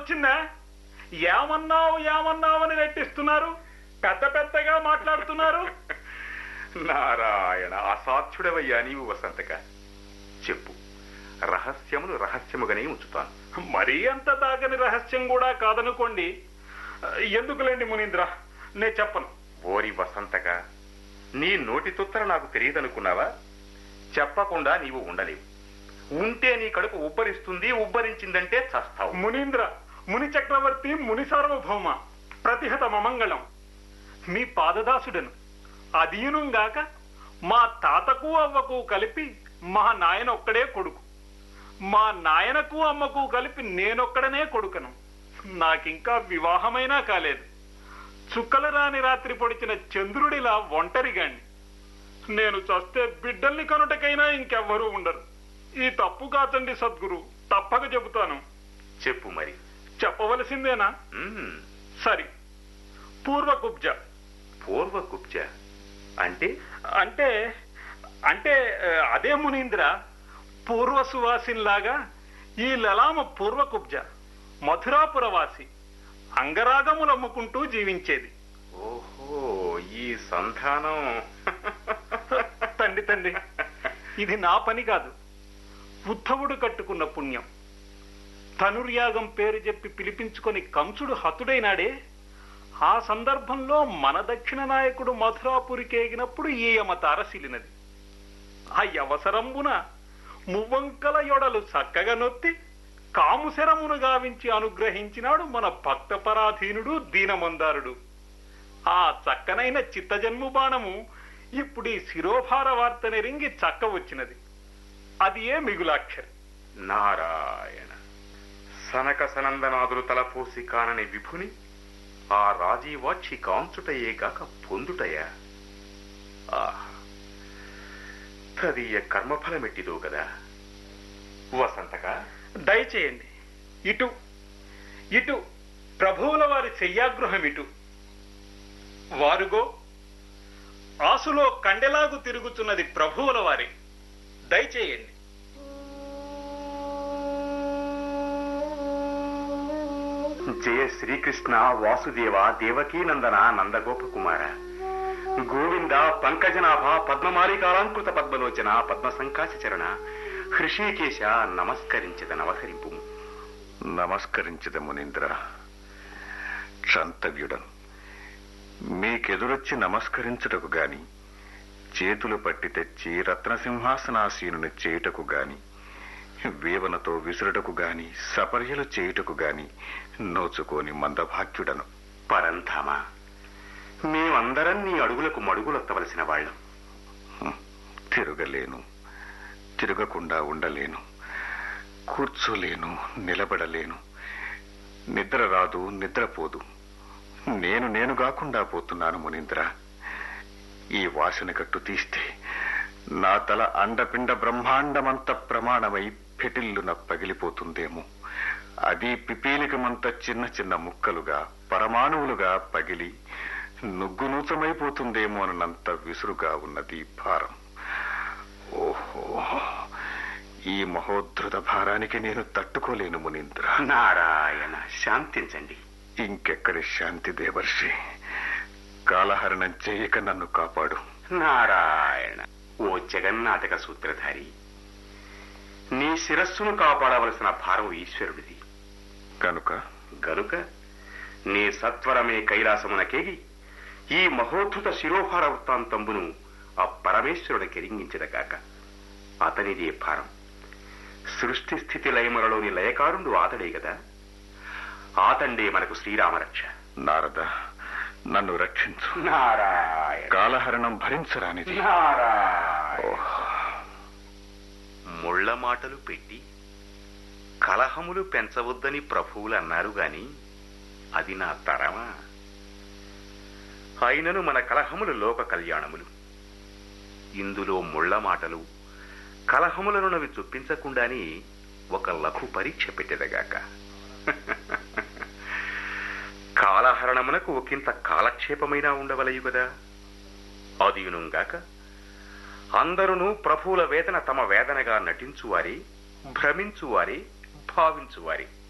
వచ్చిందా ఏమన్నావు ఏమన్నావు అని రెట్టిస్తున్నారు పెద్ద పెద్దగా మాట్లాడుతున్నారు నారాయణ అసాధ్యుడవయ్యా నీవు వసంతక చెప్పు రహస్యమును రహస్యముగానే ఉంచుతాను మరీ అంత దాగని రహస్యం కూడా కాదనుకోండి ఎందుకులేండి మునీంద్ర నే చెప్పను ఓరి వసంతక నీ నోటి తుత్తర నాకు తెలియదనుకున్నావా చెప్పకుండా నీవు ఉండలేవు ఉంటే నీ కడుపు ఉబ్బరిస్తుంది ఉబ్బరించిందంటే చస్తావు మునీంద్ర ముని చక్రవర్తి ముని సార్వభౌమ ప్రతిహత మమంగళం మీ పాదదాసుడను అదీనుగాక మా తాతకు అవ్వకు కలిపి మా నాయన ఒక్కడే కొడుకు మా నాయనకు అమ్మకు కలిపి నేనొక్కడనే కొడుకను నాకింకా వివాహమైనా కాలేదు చుక్కల రాని రాత్రి పొడిచిన చంద్రుడిలా ఒంటరిగాణ్ణి నేను చస్తే బిడ్డల్ని కనుటకైనా ఇంకెవ్వరూ ఉండరు ఈ తప్పు కాచండి సద్గురు తప్పక చెబుతాను చెప్పు మరి చెప్పవలసిందేనా మ్మ్. సరి పూర్వకుబ్జ పూర్వ కుబ్జ అంటే అంటే అంటే ఆ, అదే మునీంద్ర పూర్వ సువాసిన్లాగా ఈ లలామ పూర్వకుబ్జ మధురాపురవాసి అంగరాగములు అమ్ముకుంటూ జీవించేది ఓహో ఈ సంధానం తండ్రి తండ్రి ఇది నా పని కాదు ఉద్ధవుడు కట్టుకున్న పుణ్యం ధనుర్యాగం పేరు చెప్పి పిలిపించుకొని కంసుడు హతుడైనాడే ఆ సందర్భంలో మన దక్షిణ నాయకుడు మథురాపురికేగినప్పుడు ఈ యమ తారసిలినది ఆ అవసరంబున మువ్వంకల యొడలు చక్కగా నొత్తి కాముశరమును గావించి అనుగ్రహించినాడు మన భక్తపరాధీనుడు దీనమందారుడు ఆ చక్కనైన చిత్తజన్ము బాణము ఇప్పుడు ఈ శిరోభార వార్త నెరింగి చక్క వచ్చినది అది ఏ మిగులాక్షరి నారాయణ సనక సనందనాదులు తలపోసి కానని విభుని ఆ రాజీవాక్షి కాంచుటయే కాక పొందుటయా ఆహా తదీయ కర్మఫలమెట్టిదో కదా వసంతక దయచేయండి ఇటు ఇటు ప్రభువుల వారి శయ్యాగృహం ఇటు వారుగో ఆసులో కండెలాగు తిరుగుతున్నది ప్రభువుల వారి దయచేయండి జయ శ్రీకృష్ణ వాసుదేవ దేవకీనందన నందగోప కుమార గోవింద పంకజనాభ పద్మమాలికాలంకృత పద్మలోచన పద్మ సంకాశ చరణ హృషీకేశ నమస్కరించద నవహరింపు నమస్కరించద మునీంద్ర క్షంతవ్యుడను మీకెదురొచ్చి నమస్కరించుటకు గాని చేతులు పట్టి తెచ్చి రత్నసింహాసనాసీనుని చేయుటకు గాని వేవనతో విసురుటకు గాని సపర్యలు చేయుటకు గాని నోచుకోని మందభాగ్యుడను పరంధామ మేమందరం నీ అడుగులకు మడుగులొత్తవలసిన వాళ్ళం హ్మ్. తిరగలేను తిరగకుండా ఉండలేను కూర్చోలేను నిలబడలేను నిద్ర రాదు నిద్రపోదు నేను నేను కాకుండా పోతున్నాను మునీంద్ర ఈ వాసన కట్టు తీస్తే నా తల అండపిండ బ్రహ్మాండమంత ప్రమాణమై పెటిల్లున పగిలిపోతుందేమో అది పిపీలికమంత చిన్న చిన్న ముక్కలుగా పరమాణువులుగా పగిలి నుగ్గునూచమైపోతుందేమో అన్నంత విసురుగా ఉన్నది ఈ భారం ఓహో ఈ మహోద్ధృత భారానికి నేను తట్టుకోలేను మునీంద్ర నారాయణ శాంతించండి ఇంకెక్కడి శాంతి దేవర్షి కాలహరణం చేయక నన్ను కాపాడు నారాయణ ఓ జగన్నాటక సూత్రధారి నీ శిరస్సును కాపాడవలసిన భారం ఈశ్వరుడిది కనుక గనుక నీ సత్వరమే కైలాసమునకేగి ఈ మహోద్ధృత శిరోభార వృత్తాంతంబును ఆ పరమేశ్వరుడు కెరింగించదగాక అతనిదే భారం సృష్టి స్థితి లయములలోని లయకారుడు ఆతడే కదా ఆతండే మనకు శ్రీరామరక్ష నారద నన్ను రక్షించు నారాయణ కాలహరణం భరించరానిది నారాయణ ఓహ్, ముళ్ళ మాటలు పెట్టి కలహములు పెంచవద్దని ప్రభువులు అన్నారు గాని అది నా తరమా అయినను మన కలహములు లోక కళ్యాణములు ఇందులో ముళ్ళ మాటలు కలహములనునవి చొప్పించకుండానే ఒక లఘు పరీక్ష పెట్టెదగాక కాలహరణమునకు ఒకంత కాలక్షేపమైనా ఉండవలయు కదా అదియునుగాక అందరును ప్రభువుల వేదన తమ వేదనగా నటించువారే భ్రమించువారే భావించువారే